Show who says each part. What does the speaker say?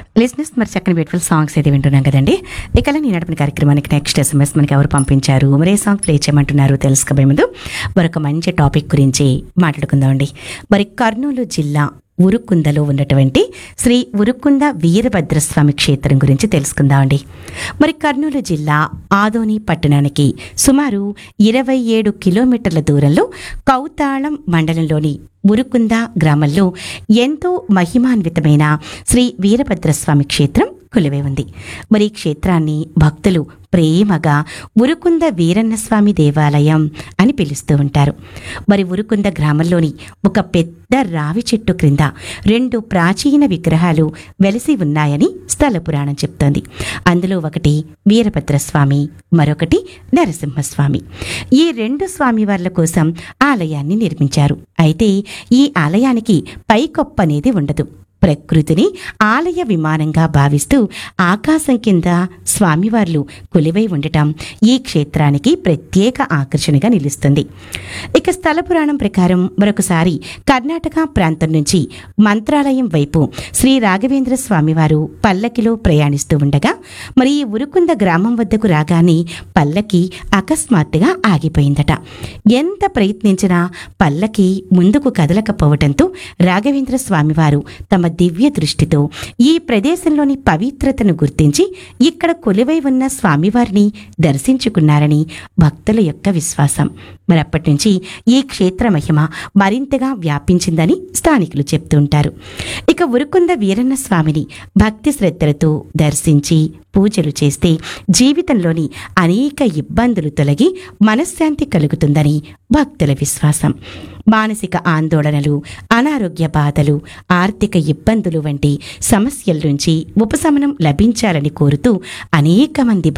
Speaker 1: లిస్నెస్ మరి చక్కని beautiful songs అయితే వింటున్నాం కదండి ఇక నేను నడిపిన కార్యక్రమానికి నెక్స్ట్ ఎస్ఎంఎస్ మనకి ఎవరు పంపించారు మరి ఏ సాంగ్ ప్లే చేయమంటున్నారు తెలుసుకోబోయే ముందు మరొక మంచి టాపిక్ గురించి మాట్లాడుకుందామండి మరి కర్నూలు జిల్లా ఉరుకుందలో ఉన్నటువంటి శ్రీ ఉరుకుంద వీరభద్రస్వామి క్షేత్రం గురించి తెలుసుకుందామండి మరి కర్నూలు జిల్లా ఆదోని పట్టణానికి సుమారు ఇరవై ఏడు కిలోమీటర్ల దూరంలో కౌతాళం మండలంలోని ఉరుకుంద గ్రామంలో ఎంతో మహిమాన్వితమైన శ్రీ వీరభద్రస్వామి క్షేత్రం కొలువై ఉంది మరి ఈ క్షేత్రాన్ని భక్తులు ప్రేమగా ఉరుకుంద వీరన్నస్వామి దేవాలయం అని పిలుస్తూ ఉంటారు మరి ఉరుకుంద గ్రామంలోని ఒక పెద్ద రావి చెట్టు క్రింద రెండు ప్రాచీన విగ్రహాలు వెలిసి ఉన్నాయని స్థల పురాణం చెప్తోంది అందులో ఒకటి వీరభద్రస్వామి మరొకటి నరసింహస్వామి ఈ రెండు స్వామివార్ల కోసం ఆలయాన్ని నిర్మించారు అయితే ఈ ఆలయానికి పైకొప్ప అనేది ఉండదు ప్రకృతిని ఆలయ విమానంగా భావిస్తూ ఆకాశం కింద స్వామివార్లు కొలివై ఉండటం ఈ క్షేత్రానికి ప్రత్యేక ఆకర్షణగా నిలుస్తుంది ఇక స్థల పురాణం ప్రకారం మరొకసారి కర్ణాటక ప్రాంతం నుంచి మంత్రాలయం వైపు శ్రీ రాఘవేంద్ర స్వామివారు పల్లకిలో ప్రయాణిస్తూ ఉండగా మరి ఈ ఉరుకుంద గ్రామం వద్దకు రాగానే పల్లకి అకస్మాత్తుగా ఆగిపోయిందట ఎంత ప్రయత్నించినా పల్లకి ముందుకు కదలకపోవటంతో రాఘవేంద్ర స్వామివారు తమ దివ్య దృష్టితో ఈ ప్రదేశంలోని పవిత్రతను గుర్తించి ఇక్కడ కొలువై ఉన్న స్వామివారిని దర్శించుకున్నారని భక్తుల యొక్క విశ్వాసం మరి అప్పటి నుంచి ఈ క్షేత్ర మహిమ మరింతగా వ్యాపించిందని స్థానికులు చెప్తుంటారు ఇక ఉరుకుంద వీరన్న స్వామిని భక్తి శ్రద్ధలతో దర్శించి పూజలు చేస్తే జీవితంలోని అనేక ఇబ్బందులు తొలగి మనశ్శాంతి కలుగుతుందని భక్తుల విశ్వాసం మానసిక ఆందోళనలు అనారోగ్య బాధలు ఆర్థిక ఇబ్బందులు వంటి సమస్యల నుంచి ఉపశమనం లభించాలని కోరుతూ అనేక మంది